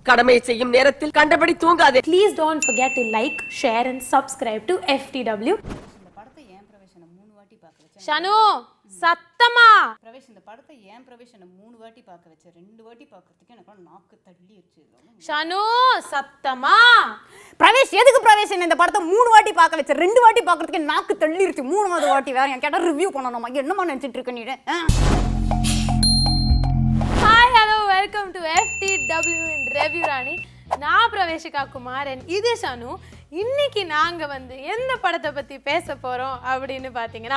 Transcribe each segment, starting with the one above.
கடமை செய்யும் நேரத்தில் கண்டபடி தூங்காதே Please don't forget to like, share, and subscribe to FTW. இந்த படத்தை ஏன் பிரவேஷ் என்னை மூணு வாட்டி பார்க்க வச்சேன் ஷனு சத்தமா பிரவேஷ் இந்த படத்தை ஏன் பிரவேஷ் என்னை மூணு வாட்டி பார்க்க வச்சேன் ரெண்டு வாட்டி பார்க்கறதுக்கு எனக்கு நாக்கு தள்ளி வச்சு ஷனு சத்தமா பிரவேஷ் எதுக்கு பிரவேஷ் என்ன இந்த படத்தை மூணு வாட்டி பார்க்க வச்சேன் ரெண்டு வாட்டி பார்க்கறதுக்கு நாக்கு தள்ளிருச்சு மூணாவது வாட்டி வேற என் கேட்டா ரிவ்யூ பண்ணணுமா என்னமா நினைச்சிட்டு இருக்க நீ ஆ? Hi hello welcome to FTW in review Rani நான் பிரவேஷிகா குமார் and இது ஷனு இன்னைக்கு நாங்க வந்து எந்த படத்தை பத்தி பேச போறோம் அப்படின்னு பாத்தீங்கன்னா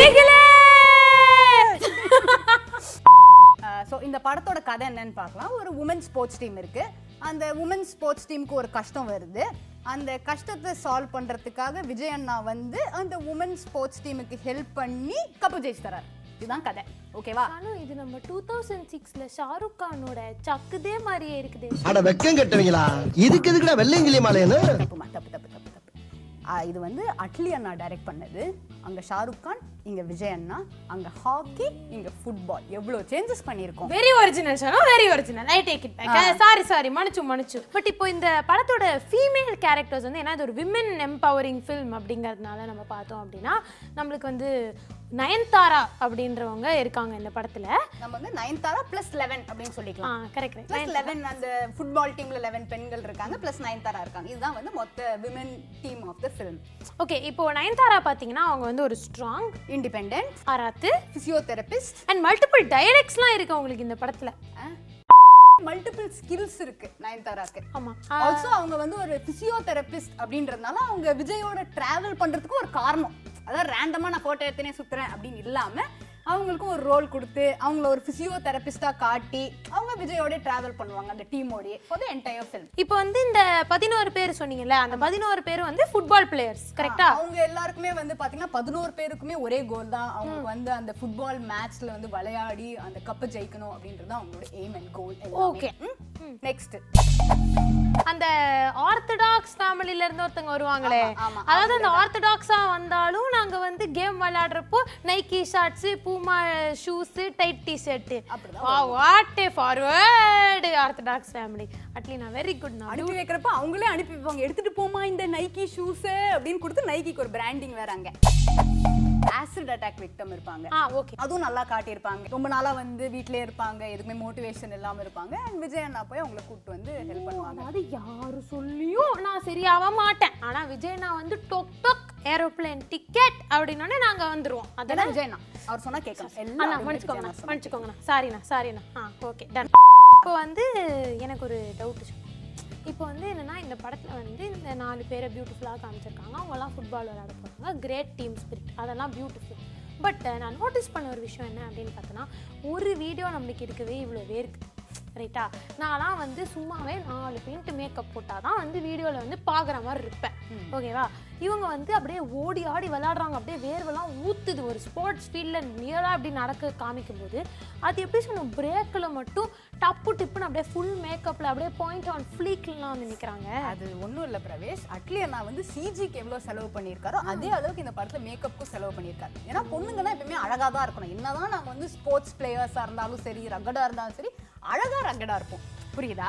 ஸோ இந்த படத்தோட கதை என்னன்னு பார்க்கலாம் ஒரு உமன் ஸ்போர்ட்ஸ் டீம் இருக்கு அந்த உமன் ஸ்போர்ட்ஸ் டீமுக்கு ஒரு கஷ்டம் வருது அந்த கஷ்டத்தை சால்வ் பண்றதுக்காக விஜய் அண்ணா வந்து அந்த உமன் ஸ்போர்ட்ஸ் டீமுக்கு ஹெல்ப் பண்ணி கப்பு ஜெயிச்சு தரார் இதுதான் கதை ஓகேவா ஷனு இது நம்ம டூ தௌசண்ட் சிக்ஸ்ல ஷாருக் கானோட சக்குதே மாதிரியே இருக்குது அட வெக்கம் கட்டுவீங்களா இதுக்கு எதுக்குடா வெள்ளையங்கிலி மாலையன்னு தப்புமா தப்பு தப்பு தப்பு தப்பு ஆ, இது வந்து அட்லி அண்ணா டைரக்ட் பண்ணது அங்க ஷாருக் கான் இங்க விஜய் அண்ணா அங்க ஹாக்கி இங்க ஃபுட்பால் எவ்வளவு சேஞ்சஸ் பண்ணியிருக்கோம் வெரி ஒரிஜினல் ஷனோ very original I take it back sorry sorry மன்னிச்சு மன்னிச்சு பட் இப்போ இந்த படத்தோட ஃபீமேல் கேரக்டர்ஸ் வந்து ஏன்னா இது ஒரு விமன் எம்பவரிங் ஃபில்ம் அப்படிங்கிறதுனால நம்ம பார்த்தோம் அப்படின்னா நம்மளுக்கு வந்து நயன்தாரா அப்படின்றவங்க இருக்காங்க இந்த படத்துல நம்ம வந்து நைன்தாரா பிளஸ் லெவன் அப்படின்னு ஆ சொல்லிக்கலாம் கரெக்ட் பிளஸ் லெவன் அந்த ஃபுட்பால் டீம்ல லெவன் பெண்கள் இருக்காங்க பிளஸ் நைன்தாரா இருக்காங்க இதுதான் வந்து மொத்த women team of the film okay இப்போ நயன்தாரா பார்த்தீங்கன்னா அவங்க வந்து ஒரு ஸ்ட்ராங் இண்டிபெண்ட் ஆராத்து பிசியோதெரபிஸ்ட் அண்ட் மல்டிபிள் டைலக்ட்ஸ்லாம் இருக்கு அவங்களுக்கு இந்த படத்துல மல்டிபிள் ஸ்கில்ஸ் இருக்கு நயன்தாராக்கு ஆமா ஆல்சோ அவங்க வந்து ஒரு பிசியோதெரபிஸ்ட் அப்படின்றதுனால அவங்க விஜயோட டிராவல் பண்றதுக்கு ஒரு காரணம் அதாவது ரேண்டமா நான் போட்டோ எடுத்துனே சுத்துறேன் அப்படின்னு இல்லாம அவங்களுக்கும் ஒரு ரோல் கொடுத்து அவங்கள ஒரு பிசியோதெரபிஸ்டா காட்டி அவங்க விஜயோட டிராவல் பண்ணுவாங்க அந்த டீமோடய ஃபார் த என்டையர் ஃபிலிம் இப்போ வந்து இந்த பதினோரு பேர் சொன்னீங்கல்ல அந்த பதினோரு பேர் வந்து ஃபுட்பால் பிளேயர்ஸ் கரெக்டா அவங்க எல்லாருக்குமே வந்து பாத்தீங்கன்னா பதினோரு பேருக்குமே ஒரே கோல் தான் அவங்களுக்கு வந்து அந்த ஃபுட்பால் மேட்ச்ல வந்து விளையாடி அந்த கப்பை ஜெயிக்கணும் அப்படின்றது தான் அவங்களோட aim and goal Okay. Next அந்த ஆர்த்தடாக்ஸ் ஃபேமிலில இருந்து ஒருத்தங்க வருவாங்களே ஆமா, ஆமா. அதாவது அந்த ஆர்த்தடாக்ஸா வந்தாலும் நாங்க வந்து கேம் விளையாடுறப்போ Nike shorts Puma shoes tight T shirt அப்படிதான் what a forward orthodox family Atlee நான் வெரி குட் நான் அனுப்பி வைக்கிறப்ப அவங்களே அனுப்பி வைப்பாங்க எடுத்துட்டு போமா இந்த நைக்கி ஷூஸ் அப்படின்னு கொடுத்து நைக்கிக்கு ஒரு பிராண்டிங் வேற அங்க ஆசிட் அட்டாக் விக்டம் இருப்பாங்க ஆ ஓகே அதுவும் நல்லா காட்டியிருப்பாங்க ரொம்ப நாளா வந்து வீட்லயே இருப்பாங்க எதுக்குமே மோட்டிவேஷன் இல்லாம இருப்பாங்க அண்ட் விஜய் அண்ணா போய் அவங்கள கூப்பிட்டு வந்து ஹெல்ப் பண்ணுவாங்க அது யாரு சொல்லியும் நான் சரியாவ மாட்டேன் ஆனா விஜய் நான் வந்து டொக் டொக் ஏரோப்ளேன் டிக்கெட் அப்படின்னோடனே நாங்க வந்துருவோம் அதெல்லாம் அதெல்லாம் விஜய் அண்ணா அவர் சொன்னா கேட்கணும் அண்ணா எல்லாம் மன்னிச்சுக்கோங்கண்ணா மன்னிச்சுக்கோங்கண்ணா சாரிண்ணா சாரிண்ணா ஆ ஓகே டன் இப்போ வந்து எனக்கு ஒரு டவுட் இப்போ வந்து என்னன்னா இந்த படத்தில் வந்து இந்த நாலு பேரை பியூட்டிஃபுல்லாக காமிச்சிருக்காங்க அவங்கலாம் ஃபுட்பால் விளையாட போகிறாங்க கிரேட் டீம் ஸ்பிரிட் அதெல்லாம் பியூட்டிஃபுல் பட் நான் நோட்டீஸ் பண்ண ஒரு விஷயம் என்ன அப்படின்னு பார்த்தோன்னா ஒரு வீடியோ நம்மளுக்கு இருக்கவே இவ்வளோ இருக்குது ரைட்டா நான்லாம் வந்து சும்மாவே நாலு பெயிண்ட் மேக்கப் போட்டால் தான் வந்து வீடியோவில் வந்து பார்க்குற மாதிரி இருப்பேன் ஓகேவா இவங்க வந்து அப்படியே ஓடி ஆடி விளாடுறாங்க அப்படியே வேர்வெல்லாம் ஊத்துது ஒரு ஸ்போர்ட்ஸ் ஃபீல்டில் நியராக அப்படி நடக்க காமிக்கும்போது அது எப்படி சொல்லணும் பிரேக்கில் மட்டும் டப்பு டிப்புன்னு அப்படியே ஃபுல் மேக்கப்பில் அப்படியே பாயிண்ட் ஆன் ஃப்ளீக்லாம் வந்து நிற்கிறாங்க அது ஒண்ணும் இல்ல பிரவேஷ் அட்லி அண்ணா வந்து சிஜிக்கு எவ்வளவு செலவு பண்ணியிருக்காரோ அதே அளவுக்கு இந்த படத்துல மேக்கப்புக்கும் செலவு பண்ணியிருக்காரு ஏன்னா பொண்ணுங்கன்னா எப்பவுமே அழகா தான் இருக்கணும் என்னதான் நம்ம வந்து ஸ்போர்ட்ஸ் பிளேயர்ஸா இருந்தாலும் சரி ரகடா இருந்தாலும் சரி அழகா ரகடா இருப்போம் புரியுதா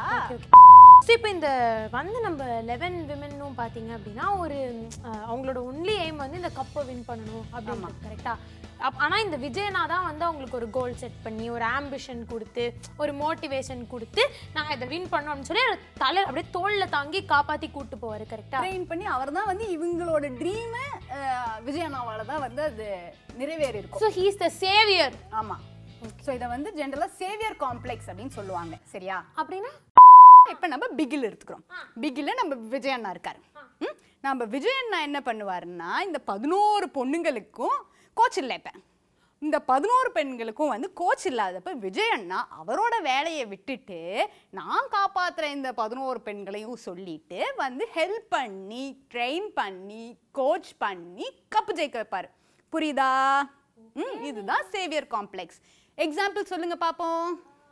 ஸோ இப்போ இந்த வந்து நம்ம லெவன் விமென்னும் பார்த்தீங்க அப்படின்னா ஒரு அஹ், அவங்களோட ஒன்லி எய்ம் வந்து இந்த கப்பை வின் பண்ணணும் அப்படின்னு கரெக்டாக அப் ஆனால் இந்த விஜயனா தான் வந்து அவங்களுக்கு ஒரு கோல் செட் பண்ணி ஒரு ஆம்பிஷன் கொடுத்து ஒரு மோட்டிவேஷன் கொடுத்து நான் இதை வின் பண்ணணும் அப்படின்னு சொல்லி அவர் தலை அப்படியே தோளில் தாங்கி காப்பாற்றி கூட்டு போவார் கரெக்டாக ட்ரெயின் பண்ணி அவர் தான் வந்து இவங்களோட ட்ரீமை விஜய் அண்ணாவால தான் வந்து அது நிறைவேறி இருக்கும் ஸோ ஹீஸ் த சேவியர் ஆமா ஸோ இதை வந்து ஜென்ரலா சேவியர் காம்ப்ளெக்ஸ் அப்படின்னு சொல்லுவாங்க சரியா அப்படின்னா இப்ப நம்ம பிகில் எடுத்துக்கிறோம் பிகில்ல நம்ம விஜய் அண்ணா இருக்காரு ம்? நம்ம விஜய் அண்ணா என்ன பண்ணுவாருன்னா இந்த பதினோரு பொண்ணுங்களுக்கும் கோச் இல்லை இப்ப இந்த பதினோரு பெண்களுக்கும் வந்து கோச் இல்லாதப்ப விஜய் அண்ணா அவரோட வேலையை விட்டுட்டு நான் காப்பாத்துற இந்த பதினோரு பெண்களையும் சொல்லிட்டு வந்து ஹெல்ப் பண்ணி ட்ரெயின் பண்ணி கோச் பண்ணி கப்பு ஜெயிக்க வைப்பாரு புரியுதா ம் இதுதான் சேவியர் காம்ப்ளெக்ஸ் எக்ஸாம்பிள் சொல்லுங்க பாப்போம்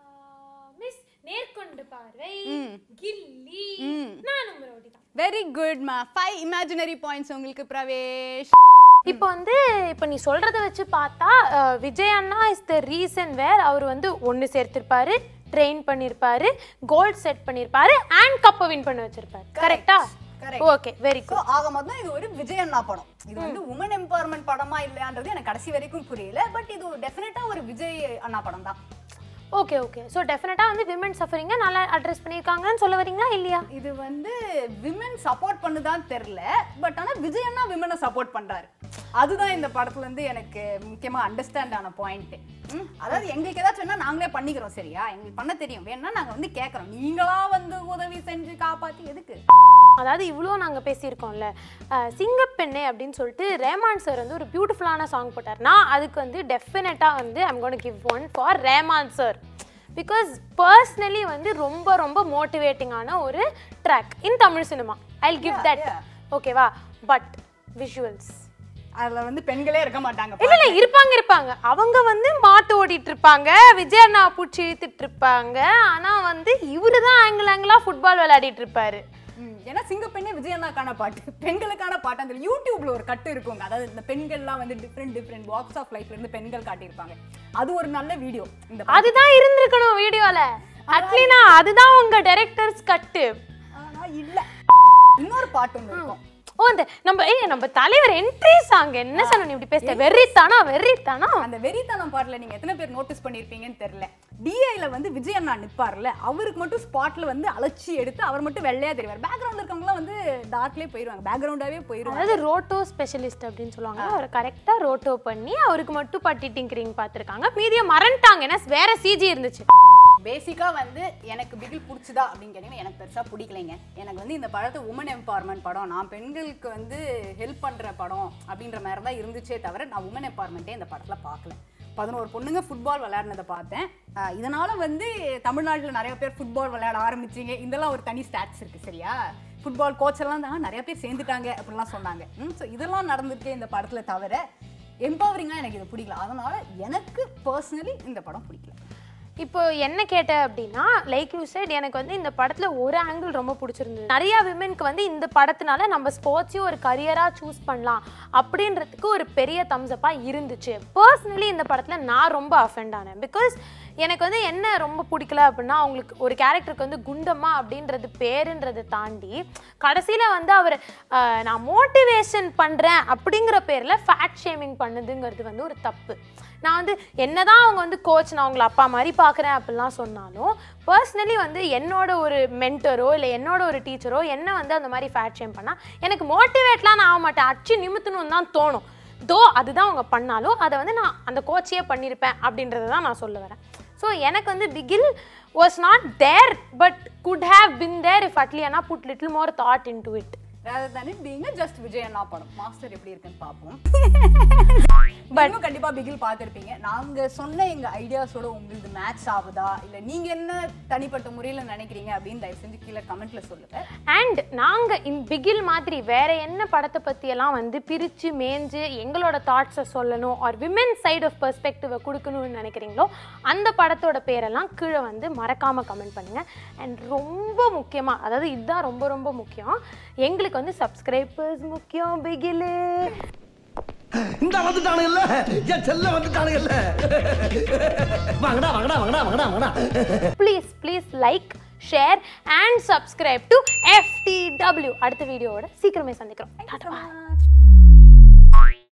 மிஸ் நேர்கொண்டு பார்வை ம். கில்லி ம். நானும் ரோடி தான் வெரி குட்மா ஃபைவ் இமேஜினரி பாயிண்ட்ஸ் உங்களுக்கு பிரவேஷ் இப்போ வந்து இப்போ நீ சொல்றத வச்சு பார்த்தா அஹ், விஜய் அண்ணா இஸ் த ரீசன் வேர் அவர் வந்து ஒன்று சேர்த்திருப்பாரு ட்ரெயின் பண்ணியிருப்பாரு கோல்ட் செட் பண்ணியிருப்பாரு அண்ட் கப்பை வின் பண்ணி வச்சிருப்பாரு கரெக்டா correct. ஓகே வெரி ஸோ ஆக மொத்தம் இது ஒரு விஜய் அண்ணா படம் இது வந்து உமன் எம்பவர்மெண்ட் படமா இல்லையான்றது எனக்கு கடைசி வரைக்கும் புரியல பட் இது டெஃபினட்டா ஒரு விஜய் அண்ணா படம் தான் ஓகே ஓகே ஸோ டெஃபினட்டாக வந்து விமன் சஃபரிங்கை நல்லா அட்ரஸ் பண்ணியிருக்காங்கன்னு சொல்ல வரீங்களா இல்லையா இது வந்து விமன் சப்போர்ட் பண்ணுதான் தெரியல பட் ஆனா விஜய் அண்ணா விமனை சப்போர்ட் பண்றாரு அதுதான் இந்த படத்துல இருந்து எனக்கு முக்கியமா அண்டர்ஸ்டாண்ட் ஆன பாயிண்ட் அதாவது எங்களுக்கு ஏதாச்சும் வேணா நாங்களே பண்ணிக்கிறோம் சரியா எங்களுக்கு பண்ண தெரியும் வேணா நாங்க வந்து கேக்குறோம் நீங்களா வந்து உதவி செஞ்சு காப்பாத்தி எதுக்கு அதாவது இவ்வளோ நாங்கள் பேசியிருக்கோம்ல அஹ், சிங்கப்பெண்ணே அப்படின்னு சொல்லிட்டு ரேமான் சார் வந்து ஒரு பியூட்டிஃபுல்லான சாங் போட்டார் நான் அதுக்கு வந்து டெஃபினட்டாக வந்து I'm gonna give one for Rahman sir because personally வந்து ரொம்ப ரொம்ப மோட்டிவேட்டிங்கான ஒரு track in Tamil cinema I give that ஓகேவா பட் விஷுவல்ஸ் அதுல வந்து பெண்களே இருக்க மாட்டாங்க இல்ல இல்ல இருப்பாங்க இருப்பாங்க அவங்க வந்து மாட்டு ஓடிட்டு இருப்பாங்க விஜய் அண்ணா பூச்சி இழுத்துட்டு இருப்பாங்க ஆனா வந்து இவரு தான் ஆங்கிள் ஆங்கிளா ஃபுட்பால் விளையாடிட்டு இருப்பாரு ம், ஏன்னா சிங்கப்பெண்ணே விஜய் அண்ணாக்கான பாட்டு பெண்களுக்கான பாட்டு அந்த யூடியூப்ல ஒரு கட்டு இருக்குங்க அதாவது இந்த பெண்கள்லாம் வந்து டிஃப்ரெண்ட் டிஃப்ரெண்ட் வாக்ஸ் ஆஃப் லைஃப்ல இருந்து பெண்கள் காட்டியிருப்பாங்க அது ஒரு நல்ல வீடியோ இந்த படம். அதுதான் இருந்திருக்கணும் வீடியோல அட்லீனா அதுதான் உங்க டைரக்டர்ஸ் கட்டு ஆனா இல்ல இன்னொரு பாட்டு ஒன்று இருக்கும் ஓ இந்த நம்ம ஏய் நம்ம தலைவர் என்ட்ரி சாங் என்ன சொன்ன நீ இப்படி பேசுற வெறித்தானா வெறித்தானா அந்த வெறித்தனம் பாட்டுல நீங்க எத்தனை பேர் நோட்டீஸ் பண்ணிருப்பீங்கன்னு தெரியல டிஐல வந்து விஜய் அண்ணா நிப்பார்ல அவருக்கு மட்டும் ஸ்பாட்ல வந்து அலட்சி எடுத்து அவர் மட்டும் வெள்ளையா தெரிவார் பேக்ரவுண்ட்ல இருக்கவங்கலாம் வந்து டார்க்லயே போயிருவாங்க பேக்ரவுண்டாவே போயிருவாங்க அதாவது ரோட்டோ ஸ்பெஷலிஸ்ட் அப்படின்னு சொல்லுவாங்க அவர் கரெக்டா ரோட்டோ பண்ணி அவருக்கு மட்டும் பட்டி டிங்கரிங் பார்த்துருக்காங்க மீதியை மறந்துட்டாங்க ஏன்னா வேற சிஜி இருந்துச்சு பேசிக்கா வந்து எனக்கு பிகில் பிடிச்சதா அப்படின்னு கேட்டீங்கன்னா எனக்கு பெருசா பிடிக்கலைங்க எனக்கு வந்து இந்த படத்தை உமன் எம்பவர்மெண்ட் படம் நான் பெண்களுக்கு வந்து ஹெல்ப் பண்ற படம் அப்படின்ற மாதிரி தான் இருந்துச்சே தவிர நான் உமன் எம்பவர்மெண்ட்டே இந்த படத்துல பார்க்கல பதினோரு பொண்ணுங்க ஃபுட்பால் விளையாடினதை பார்த்தேன் ஆஹ் இதனால வந்து தமிழ்நாட்டில் நிறைய பேர் ஃபுட்பால் விளையாட ஆரம்பிச்சீங்க இதெல்லாம் ஒரு தனி ஸ்டாட்ஸ் இருக்கு சரியா ஃபுட்பால் கோச் எல்லாம் தான் நிறைய பேர் சேர்ந்துட்டாங்க அப்படிலாம் சொன்னாங்க ஸோ இதெல்லாம் நடந்திருக்கு இந்த படத்துல தவிர எம்பவரிங்காக எனக்கு இது பிடிக்கல அதனால எனக்கு பர்சனலி இந்த படம் பிடிக்கல இப்போ என்ன கேட்ட அப்படின்னா லைக் யூ said எனக்கு வந்து இந்த படத்துல ஒரு ஆங்கிள் ரொம்ப பிடிச்சிருந்தது நிறைய விமென்க்கு வந்து இந்த படத்தினால நம்ம ஸ்போர்ட்ஸையும் ஒரு கரியரா சூஸ் பண்ணலாம் அப்படின்றதுக்கு ஒரு பெரிய தம்ஸ்அப்பா இருந்துச்சு பர்சனலி இந்த படத்துல நான் ரொம்ப அஃபெண்ட் ஆனேன் பிகாஸ் எனக்கு வந்து என்ன ரொம்ப பிடிக்கல அப்படின்னா அவங்களுக்கு ஒரு கேரக்டருக்கு வந்து குண்டம்மா அப்படின்றது பேருன்றதை தாண்டி கடைசியில வந்து அவர் அஹ், நான் மோட்டிவேஷன் பண்றேன் அப்படிங்கிற பேர்ல ஃபேட் ஷேமிங் பண்ணுதுங்கிறது வந்து ஒரு தப்பு நான் வந்து என்னதான் அவங்க வந்து கோச் நான் அவங்கள அப்பா மாதிரி பார்க்குறேன் அப்படிலாம் சொன்னாலும் பர்சனலி வந்து என்னோட ஒரு மென்டரோ இல்லை என்னோட ஒரு டீச்சரோ என்ன வந்து அந்த மாதிரி ஃபேட் ஷேம் பண்ணால் எனக்கு மோட்டிவேட்லாம் நான் ஆக மாட்டேன் அச்சு நிமித்தணும்னு தான் தோணும் தோ அதுதான் அவங்க பண்ணாலும் அதை வந்து நான் அந்த கோச்சையே பண்ணியிருப்பேன் அப்படின்றத தான் நான் சொல்ல வரேன் ஸோ எனக்கு வந்து Bigil was not there but good have been there if அட்லியானா put little more thought into it rather than it being a just Vijay அண்ணா படம் மாஸ்டர் எப்படி இருக்குன்னு பார்ப்போம் But- பட் கண்டிப்பா பிகில் பார்த்திருப்பீங்க நாங்க சொன்ன எங்க ஐடியாஸோட உங்களுக்கு மேட்ச் ஆகுதா இல்ல நீங்க என்ன தனிப்பட்ட முறையில நினைக்கிறீங்க அப்படின்னு தயவு செஞ்சு கீழே கமெண்ட்ல சொல்லுங்க அண்ட் நாங்கள் இன் பிகில் மாதிரி வேற என்ன படத்தை பற்றியெல்லாம் வந்து பிரித்து மேய்ஞ்சு எங்களோட தாட்ஸை சொல்லணும் ஆர் விமென் சைடு ஆஃப் பெர்ஸ்பெக்டிவை கொடுக்கணும்னு நினைக்கிறீங்களோ அந்த படத்தோட பேரெல்லாம் கீழே வந்து மறக்காமல் கமெண்ட் பண்ணுங்கள் அண்ட் ரொம்ப முக்கியமாக அதாவது இதுதான் ரொம்ப ரொம்ப முக்கியம் எங்களுக்கு வந்து சப்ஸ்கிரைபர்ஸ் முக்கியம் பிகிலு இந்த வந்துட்டானுங்கல்ல என் செல்ல வந்துட்டானுங்கல்ல வாங்கடா வாங்கடா வாங்கடா வாங்கடா வாங்கடா please please like share and subscribe to FTW அடுத்த வீடியோவோட சீக்கிரமே சந்திக்கிறோம் Tata. Thank you so much.